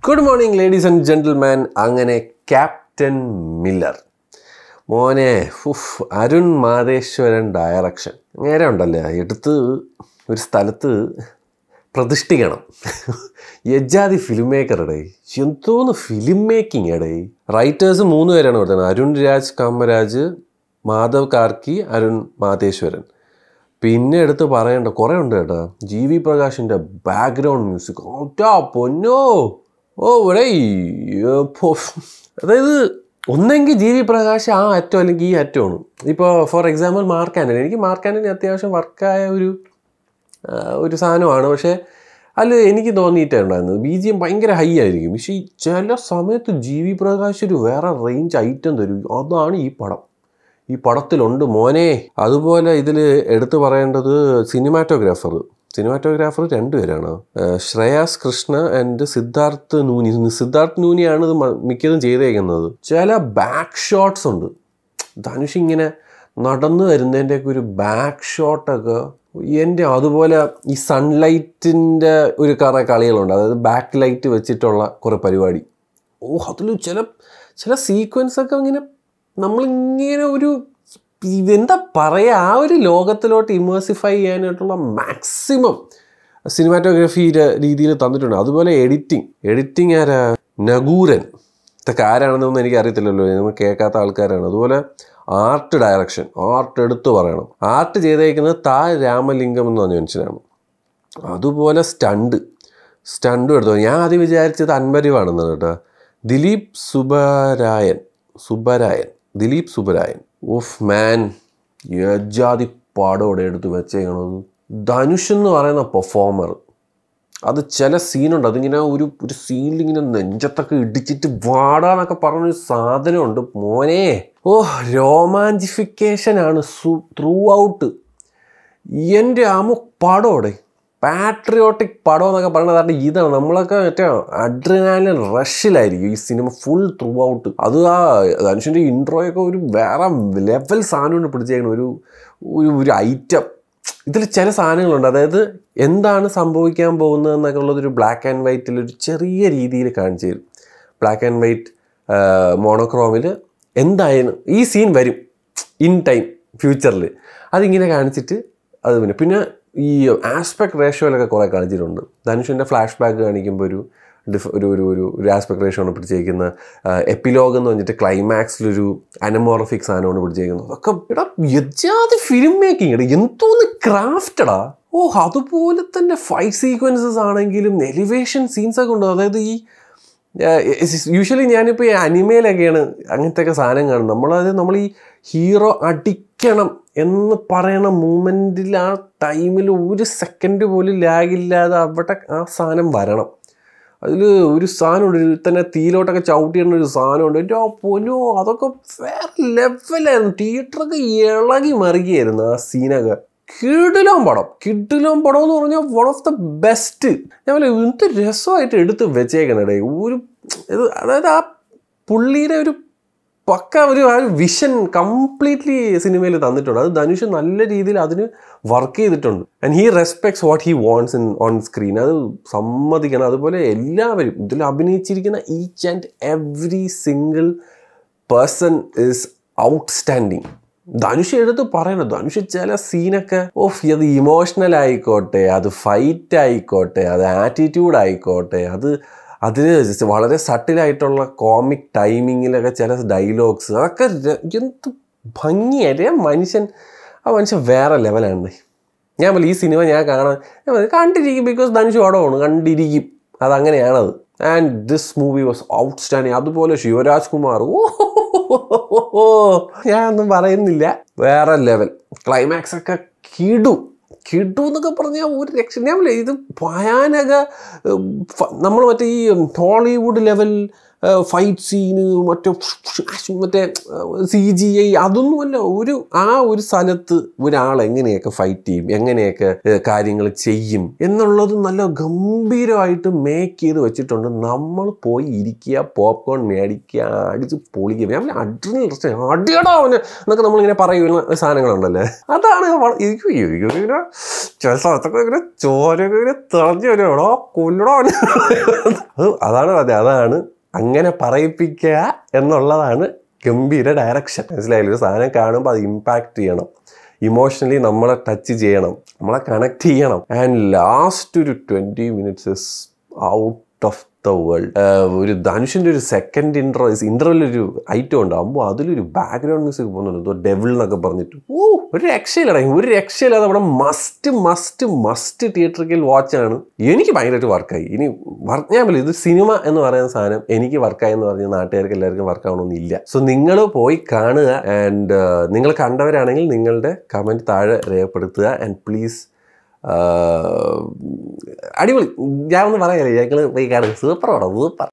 good morning ladies and gentleman അങ്ങനെ ക്യാപ്റ്റൻ മില്ലർ മോനെ ഉഫ് അരുൺ മാതേശ്വരൻ ഡയറക്ഷൻ നേരെ ഉണ്ടല്ലേ എടുത്ത് ഒരു സ്ഥലത്ത് പ്രതിഷ്ഠിക്കണം യജാതി ഫിലിം മേക്കറുടെ എന്തോന്ന് ഫിലിം മേക്കിംഗ് എടേ റൈറ്റേഴ്സ് മൂന്ന് പേരാണ് കൊടുത്തത് അരുൺ രാജ് കാമരാജ് മാധവ് കാർക്കി അരുൺ മാതേശ്വരൻ പിന്നെ എടുത്ത് പറയണ്ട കുറേ ഉണ്ട് കേട്ടോ ജി വി പ്രകാശിൻ്റെ ബാക്ക്ഗ്രൗണ്ട് മ്യൂസിക് ഓറ്റാ പൊന്നോ ഓ ഇവിടെ അതായത് ഒന്നെങ്കിൽ ജി വി പ്രകാശ് ആ അറ്റം അല്ലെങ്കിൽ ഈ അറ്റമാണ് ഇപ്പോൾ ഫോർ എക്സാമ്പിൾ മാർക്ക് ആൻ്റണി എനിക്ക് മാർക്ക് ആൻ്റണി അത്യാവശ്യം വർക്കായ ഒരു ആ, ഒരു സാധനമാണ് പക്ഷേ അതിൽ എനിക്ക് തോന്നിയിട്ടുണ്ടായിരുന്നത് ബി ജി എം ഭയങ്കര ഹൈ ആയിരിക്കും പക്ഷേ ഈ ചില സമയത്ത് ജി വി പ്രകാശ് ഒരു വേറെ റേഞ്ച് ഐറ്റം തരും അതാണ് ഈ പടം ഈ പടത്തിലുണ്ട് മോനെ അതുപോലെ ഇതിൽ എടുത്തു പറയേണ്ടത് സിനിമാറ്റോഗ്രാഫർ സിനിമാറ്റോഗ്രാഫർ രണ്ടുപേരാണ് ഏഹ് ശ്രേയാസ് കൃഷ്ണ ആൻഡ് സിദ്ധാർത്ഥ് നൂനി സിദ്ധാർത്ഥ് നൂനിയാണ് ഇത് മ- മിക്കതും ചെയ്തേക്കുന്നത് ചില ബാക്ക് ഷോട്ട്സ് ഉണ്ട് ധനുഷ് ഇങ്ങനെ നടന്നു വരുന്നതിൻ്റെയൊക്കെ ഒരു ബാക്ക് ഷോട്ടൊക്കെ എൻ്റെ അതുപോലെ ഈ സൺലൈറ്റിൻ്റെ ഒരു കുറേ കളികളുണ്ട് അതായത് ബാക്ക് ലൈറ്റ് വെച്ചിട്ടുള്ള കുറേ പരിപാടി ഓ അതിൽ ചില ചില സീക്വൻസ് ഒക്കെ ഇങ്ങനെ നമ്മളിങ്ങനെ ഒരു ഇതെന്താ പറയുക ആ ഒരു ലോകത്തിലോട്ട് ഇമേഴ്സിഫൈ ചെയ്യാനായിട്ടുള്ള മാക്സിമം സിനിമാറ്റോഗ്രഫിയുടെ രീതിയിൽ തന്നിട്ടുണ്ട് അതുപോലെ എഡിറ്റിംഗ് എഡിറ്റിംഗ് ആരാ നഗൂരൻ ഇതൊക്കെ ആരാണെന്നൊന്നും എനിക്ക് അറിയത്തില്ലല്ലോ നമ്മൾ കേൾക്കാത്ത ആൾക്കാരാണ് അതുപോലെ ആർട്ട് ഡയറക്ഷൻ ആർട്ട് എടുത്തു പറയണം ആർട്ട് ചെയ്തേക്കുന്നത് താ രാമലിംഗം എന്ന് പറഞ്ഞ മനുഷ്യനാണ് അതുപോലെ സ്റ്റണ്ട് സ്റ്റണ്ടും എടുത്തു ഞാൻ ആദ്യം വിചാരിച്ചത് അൻപരിവാണെന്ന് കേട്ടോ ദിലീപ് സുബരായൻ സുബരായൻ ദിലീപ് സുബരായൻ ഓഫ് മാൻ യജാതി പാടോടെ എടുത്ത് വെച്ചേക്കണത് ധനുഷ് എന്ന് പറയുന്ന പെർഫോമർ അത് ചില സീനുണ്ട് അതിങ്ങനെ ഒരു ഒരു സീനിൽ ഇങ്ങനെ നെഞ്ചത്തൊക്കെ ഇടിച്ചിട്ട് വാടാന്നൊക്കെ പറഞ്ഞൊരു സാധനമുണ്ട് മോനെ ഓ രോമാഞ്ചിഫിക്കേഷൻ ആണ് സു ത്രൂ ഔട്ട് എൻ്റെ ആമോ പടോടെ പാട്രിയോട്ടിക് പടം എന്നൊക്കെ പറയുന്നത് കാരണം ഇതാണ് നമ്മളൊക്കെ മറ്റേ അഡ്രിനാലിൻ റഷിലായിരിക്കും ഈ സിനിമ ഫുൾ ത്രൂ ഔട്ട് അത് ആ ധനുഷിൻ്റെ ഇൻട്രോയൊക്കെ ഒരു വേറെ ലെവൽ സാധനമാണ് പിടിച്ചേക്കണം ഒരു ഒരു ഒരു ഐറ്റം ഇതിൽ ചില സാധനങ്ങളുണ്ട് അതായത് എന്താണ് സംഭവിക്കാൻ പോകുന്നത് എന്നൊക്കെ ഉള്ളതൊരു ബ്ലാക്ക് ആൻഡ് വൈറ്റിൽ ഒരു ചെറിയ രീതിയിൽ കാണിച്ചു തരും ബ്ലാക്ക് ആൻഡ് വൈറ്റ് മോണോക്രോമിൽ എന്തായാലും ഈ സീൻ വരും ഇൻ ടൈം ഫ്യൂച്ചറിൽ അതിങ്ങനെ കാണിച്ചിട്ട് അത് പിന്നെ പിന്നെ ഈ ആസ്പെക്ട് റേഷ്യോയിലൊക്കെ കുറേ കാണിച്ചിട്ടുണ്ട് ധനുഷിൻ്റെ ഫ്ലാഷ് ബാക്ക് കാണിക്കുമ്പോൾ ഒരു ഡിഫ് ഒരു ഒരു ഒരു ഒരു ആസ്പെക്ട് റേഷ്യോ ആണ് പിടിച്ചേക്കുന്ന എപ്പിലോഗ് എന്ന് പറഞ്ഞിട്ട് ക്ലൈമാക്സിലൊരു അനമോർഫിക് സാധനമാണ് പിടിച്ചേക്കുന്നത് അതൊക്കെ എടാ യജാതി ഫിലിം മേക്കിംഗ് എടാ എന്തോന്ന് ക്രാഫ്റ്റടാ ഓ അതുപോലെ തന്നെ ഫൈറ്റ് സീക്വൻസസ് ആണെങ്കിലും എലിവേഷൻ സീൻസ് ഒക്കെ ഉണ്ട് അതായത് ഈ യൂഷ്വലി ഞാനിപ്പോൾ ഈ അനിമയിലൊക്കെയാണ് അങ്ങനത്തെ ഒക്കെ സാധനം കാണുന്നത് നമ്മളത് നമ്മൾ ഈ ഹീറോ അടിക്കണം എന്ന് പറയണ മൂമെൻറ്റിൽ ആ ടൈമിൽ ഒരു സെക്കൻഡ് പോലും ലാഗില്ലാതെ അവിടെ ആ സാധനം വരണം അതിൽ ഒരു സാധനമുണ്ട് ഒരു തന്നെ തീയിലോട്ടൊക്കെ ചവിട്ടിയിടുന്ന ഒരു സാധനമുണ്ട് എൻ്റെ ആ പൊന്നോ അതൊക്കെ വേറെ ലെവലായിരുന്നു തിയേറ്ററൊക്കെ ഇളകി മറിയായിരുന്നു ആ സീനൊക്കെ കിടിലം പടം കിടിലം പടം എന്ന് പറഞ്ഞാൽ വൺ ഓഫ് ദ ബെസ്റ്റ് ഞാൻ പറയാം എന്ത് രസമായിട്ട് എടുത്ത് വെച്ചേക്കണടേ ഒരു ഇത് അതായത് ആ പുള്ളിയുടെ ഒരു പക്ക ഒരു ആ ഒരു വിഷൻ കംപ്ലീറ്റ്ലി സിനിമയിൽ തന്നിട്ടുണ്ട് അത് ധനുഷ് നല്ല രീതിയിൽ അതിന് വർക്ക് ചെയ്തിട്ടുണ്ട് and he respects what he wants in on screen അത് സമ്മതിക്കണം അതുപോലെ എല്ലാവരും ഇതിൽ അഭിനയിച്ചിരിക്കുന്ന each and every single person is outstanding Dhanush എടുത്ത് പറയണം ധനുഷ് ചില സീനൊക്കെ ഓഫ് അത് ഇമോഷണൽ ആയിക്കോട്ടെ അത് ഫൈറ്റ് ആയിക്കോട്ടെ അത് ആറ്റിറ്റ്യൂഡ് ആയിക്കോട്ടെ അത് അതിന് വളരെ സട്ടിലായിട്ടുള്ള കോമിക് ടൈമിങ്ങിലൊക്കെ ചില ഡയലോഗ്സ് അതൊക്കെ ര- എന്ത് ഭംഗിയായിട്ട് ആ മനുഷ്യൻ ആ മനുഷ്യൻ വേറെ ലെവലാണ് ഞാൻ പറയും ഈ സിനിമ ഞാൻ കാണാൻ ഞാൻ പറയും, കണ്ടിരിക്കും ബിക്കോസ് ധനുഷ് പടമാണ് കണ്ടിരിക്കും അതങ്ങനെയാണത് and this movie was outstanding അതുപോലെ ശിവരാജ് കുമാർ ഓ ഞാൻ ഒന്നും പറയുന്നില്ല വേറെ ലെവൽ ക്ലൈമാക്സ് ഒക്കെ കിടു കിടു എന്നൊക്കെ പറഞ്ഞാൽ ഒരു രക്ഷ ഞാൻ പറയില്ലേ, ഇത് ഭയാനക നമ്മൾ മറ്റേ ഈ ഹോളിവുഡ് ലെവൽ ഫൈറ്റ് സീന് മറ്റേ മറ്റേ സി ജി ഐ അതൊന്നുമല്ല ഒരു ആ ഒരു സ്ഥലത്ത് ഒരാൾ എങ്ങനെയൊക്കെ ഫൈറ്റ് ചെയ്യും എങ്ങനെയൊക്കെ കാര്യങ്ങൾ ചെയ്യും എന്നുള്ളത് നല്ല ഗംഭീരമായിട്ട് മേക്ക് ചെയ്ത് വെച്ചിട്ടുണ്ട് നമ്മൾ പോയി ഇരിക്കുക പോപ്കോൺ മേടിക്കുക അടിച്ച് പൊളിക്കുക ഞാൻ അഡ്രിനൽ അടിയടാ അവന് എന്നൊക്കെ നമ്മളിങ്ങനെ പറയുന്ന സാധനങ്ങളുണ്ടല്ലേ അതാണ് വള- എനിക്ക് എനിക്ക് ഇങ്ങനെ ചില സ്ഥലത്തൊക്കെ ഇങ്ങനെ ചോരൊക്കെ ഇങ്ങനെ തെളഞ്ഞു വരുവാണോ കൊല്ലടോ അവനെ അത് അതാണ് അതെ അതാണ് അങ്ങനെ പറയിപ്പിക്കുക എന്നുള്ളതാണ് ഗംഭീര ഡയറക്ഷൻ മനസ്സിലായില്ല ഒരു സാധനം കാണുമ്പോൾ അത് ഇമ്പാക്റ്റ് ചെയ്യണം ഇമോഷണലി നമ്മളെ ടച്ച് ചെയ്യണം നമ്മളെ കണക്ട് ചെയ്യണം ആൻഡ് ലാസ്റ്റ് ഒരു twenty minutes is out of the world ഒരു ധനുഷിൻ്റെ ഒരു സെക്കൻഡ് ഇൻട്രോ ഇൻ്റർവെൽ ഒരു ഐറ്റം ഉണ്ടാകുമ്പോൾ അതിലൊരു ബാക്ക്ഗ്രൗണ്ട് മ്യൂസിക് പോകുന്നുണ്ട് എന്തോ ഡെവിൾ എന്നൊക്കെ പറഞ്ഞിട്ട് ഓ ഒരു രക്ഷയില്ലടാ ഒരു രക്ഷയില്ലാതെ നമ്മുടെ മസ്റ്റ് മസ്റ്റ് മസ്റ്റ് തിയേറ്ററിക്കൽ വാച്ചാണ് എനിക്ക് ഭയങ്കരമായിട്ട് വർക്കായി ഇനി വർക്ക് ഞാൻ പറയും ഇത് സിനിമ എന്ന് പറയുന്ന സാധനം എനിക്ക് വർക്കായി എന്ന് പറഞ്ഞാൽ നാട്ടുകാർക്ക് എല്ലാവർക്കും വർക്കാവണമെന്നില്ല സോ നിങ്ങൾ പോയി കാണുക ആൻഡ് നിങ്ങൾ കണ്ടവരാണെങ്കിൽ നിങ്ങളുടെ കമൻറ്റ് താഴെ രേഖപ്പെടുത്തുക ആൻഡ് പ്ലീസ് അടിപൊളി ഞാൻ ഒന്ന് പറയാല്ലേ ഞങ്ങൾ പോയി കാണുക സൂപ്പർ ആണോ സൂപ്പർ